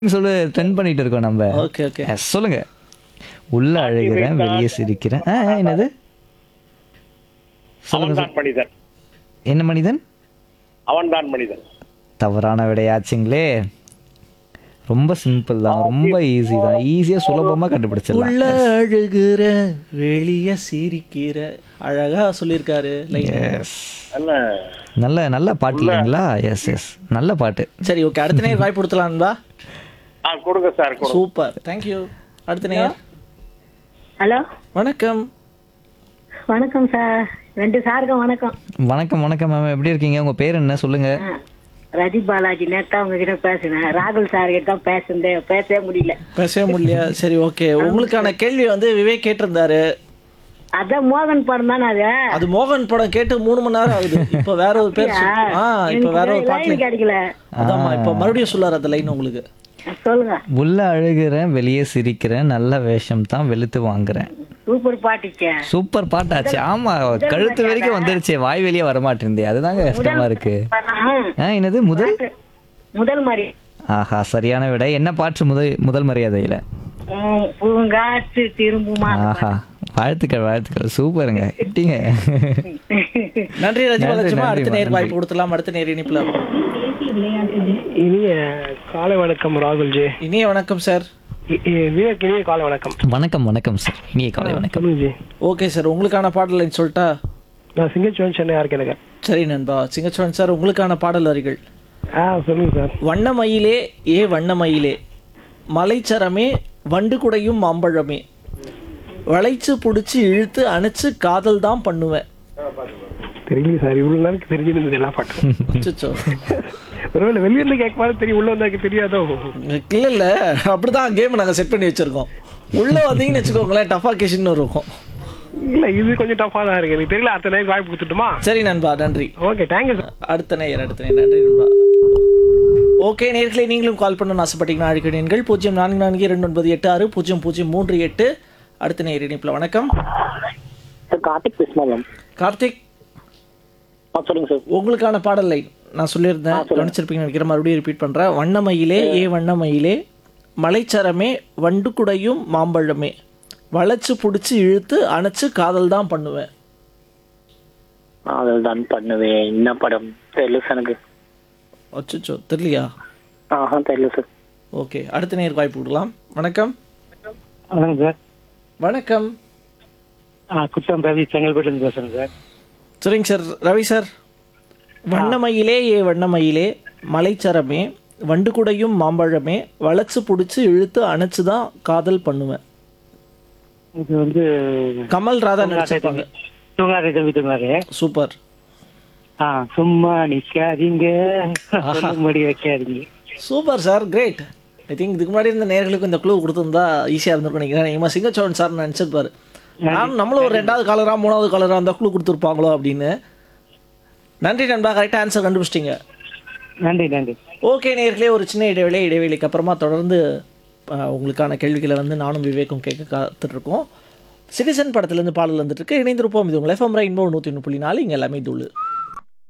சொல்லு ட்ரெண்ட் பண்ணிட்டு இருக்கோம் நம்ம ஓகே ஓகே Yes, சொல்லுங்க உள்ள அழுகிறேன் வெளியே சிரிக்கிறேன் ஆ, ஆ, என்னது சொல்லுங்க அவன்தான் மனிதன் என்ன மனிதன் அவன்தான் மனிதன் தவறான விடையாச்சுங்களே ரொம்ப சிம்பிள் தான் ரொம்ப ஈஸி தான் ஈஸியா சுலபமா கண்டுபிடிச்சிடலாம் உள்ள அழுகிற வெளிய சிரிக்கிற அழகா சொல்லியிருக்காரு லைன் எஸ் என்ன நல்ல நல்ல பாட்டு இல்லைங்களா எஸ் எஸ் நல்ல பாட்டு சரி ஓகே அடுத்த நேரம் வாய்ப்பு கொடுத்துலான்பா ஆ கொடுங்க சார் கொடுங்க சூப்பர் தேங்க்யூ அடுத்த நேரம் ஹலோ வணக்கம் வணக்கம் சார் ரெண்டு சாருக்கும் வணக்கம் வணக்கம் வணக்கம் மேம் எப்படி இருக்கீங்க உங்க பேர் என்ன சொல்லுங்க ஆ, ரதி பாலாஜி நேத்தா உங்ககிட்ட பேசினேன் ராகுல் சார் கிட்ட தான் பேசுனேன் பேசவே முடியல பேசவே முடியல சரி ஓகே உங்களுக்கான கேள்வி வந்து விவேக் கேட்டிருந்தாரு அதான் மோகன் படம் தானே அது அது மோகன் படம் கேட்டு மூணு மணி நேரம் ஆகுது இப்போ வேற ஒரு பேர் சொல்- ஆ இப்போ வேற ஒரு பாட்டு லைன் கிடைக்கல அதாம்மா இப்போ மறுபடியும் சொல்லாரு அந்த லைன் உங்களுக்கு சொல்லுங்க உள்ள அழுகிறேன் வெளியே சிரிக்கிறேன் நல்ல வேஷம் தான் வெளுத்து வாங்குறேன் சூப்பர் பாட்டுச்சே சூப்பர் பாட்டாச்சு ஆமா கழுத்து வரைக்கும் வந்துருச்சே வாய் வெளியே வரமாட்டேந்தே அதுதாங்க கஷ்டமா இருக்கு ஆ என்னது முதல் முதல் மாதிரி ஆஹா சரியான விடை என்ன பாட்டு முதல் முதல் மரியாதையில உம், பூங்காற்று திரும்புமா ஆஹா வாழ்த்துக்கள் வாழ்த்துக்கள் சூப்பருங்க எட்டிங்க நன்றி ரஜிமா நன்றி, லட்சுமா நன்றி, அடுத்த நேர் நன்றி. வாய்ப்பு கொடுத்துலாம் அடுத்த நேர் இனிப்புல இனிய காலை வணக்கம் ராகுல் ஜி இனிய வணக்கம் சார் இ- இ- விவேக் இனிய காலை வணக்கம் வணக்கம் வணக்கம் சார் இனிய காலை வணக்கம் சொல்லுங்க ஜி ஓகே சார் உங்களுக்கான பாடல் லைன் சொல்லட்டா நான் சிங்கச்சுவன் சென்னை இருக்கேன் சரி நண்பா சிங்கச்சோன் சார் உங்களுக்கான பாடல் வரிகள் ஆ சொல்லுங்க சார் வண்ணமயிலே ஏ வண்ணமயிலே மலைச்சரமே வண்டு குடையும் மாம்பழமே வளைச்சு புடிச்சு இழுத்து அணைச்சு காதல் தான் பண்ணுவேன் தெரியல சார் இவ்வளவு நேரம் தெரிஞ்சிருந்தது எல்லா பாட்டும் அச்சச்சோ. ஒருவேளை வெளியிருந்து கேட்க தெரியும் உள்ள வந்தாக்கு தெரியாதோ இல்ல இல்ல அப்படிதான் கேம் நாங்க செட் பண்ணி வச்சிருக்கோம் உள்ள வந்தீங்கன்னு வச்சுக்கோங்களேன் டஃபா கேஷன் இருக்கும் இல்ல இது கொஞ்சம் டஃபா தான் இருக்கு எனக்கு தெரியல அடுத்த நேரம் வாய்ப்பு கொடுத்துட்டுமா சரி நண்பா நன்றி ஓகே தேங்க்யூ சார் அடுத்த நேயர் அடுத்த நேயர் நன்றி நண்பா ஓகே நேர்களே நீங்களும் கால் பண்ணணும்னு ஆசைப்பட்டீங்கன்னா அழைக்க எண்கள் பூஜ்ஜியம் நான்கு நான்கு இரண்டு ஒன்பது எட்டு ஆறு பூஜ்ஜியம் பூஜ்ஜியம் மூன்று எட்டு அடுத்த நேயர் இணைப்பில் வணக்கம் சார் கார்த்திக் பேசுமாம் கார்த்திக் ஆ சொல்லுங்க சார் உங்களுக்கான பாடல் லைன் நான் சொல்லியிருந்தேன் கவனிச்சிருப்பீங்கன்னு நினைக்கிறேன் மறுபடியும் ரிப்பீட் பண்ணுறேன் வண்ணமயிலே ஏ வண்ணமயிலே மலைச்சரமே வண்டுக்குடையும் மாம்பழமே வளைச்சு பிடிச்சி இழுத்து அணைச்சு காதல் தான் பண்ணுவேன் அதில் தான் பண்ணுவேன் என்ன படம் தெரியல சார் எனக்கு அச்சோ தெரியலையா ஆஹா தெரியல சார் ஓகே அடுத்த நேர் வாய்ப்பு கொடுக்கலாம் வணக்கம் வணக்கம் சார் வணக்கம் குற்றம் ரவி செங்கல்பட்டு பேசுறேன் சார் சரிங்க சார் ரவி சார் வண்ணமயிலே ஏ வண்ணமயிலே மலைச்சரமே வண்டுக்குடையும் மாம்பழமே வளைச்சு பிடிச்சி இழுத்து அணைச்சு தான் காதல் பண்ணுவேன் இது வந்து கமல் ராதா நடிச்சிருப்பாங்க தூங்காதே தம்பி தூங்காதே சூப்பர் ஆ சும்மா நிக்காதீங்க மடி வைக்காதீங்க super sir great I think இதுக்கு முன்னாடி இருந்த நேர்களுக்கு இந்த க்ளூ கொடுத்துருந்தா ஈஸியாக இருந்திருக்கும் நினைக்கிறேன் இவன் சிங்கச்சோழன் சார் நினச்சிருப்பாரு நான் நம்மளும் ஒரு ரெண்டாவது காலரா மூணாவது காலரா அந்த க்ளூ கொடுத்துருப்பாங்களோ அப்படின்னு நன்றி நண்பா கரெக்டாக ஆன்சர் கண்டுபிடிச்சிட்டிங்க நன்றி நன்றி ஓகே நேர்களே ஒரு சின்ன இடைவேளை இடைவேளைக்கு அப்புறமா தொடர்ந்து அஹ், உங்களுக்கான கேள்விகளை வந்து நானும் விவேக்கும் கேட்க காத்துட்ருக்கோம் சிட்டிசன் படத்துலேருந்து பாடல் வந்துட்டு இருக்கு இணைந்திருப்போம் இது உங்கள் எஃப்எம் ரெயின்போ நூற்றி ஒன்று புள்ளி நாலு இங்கே எல்லாமே தூள்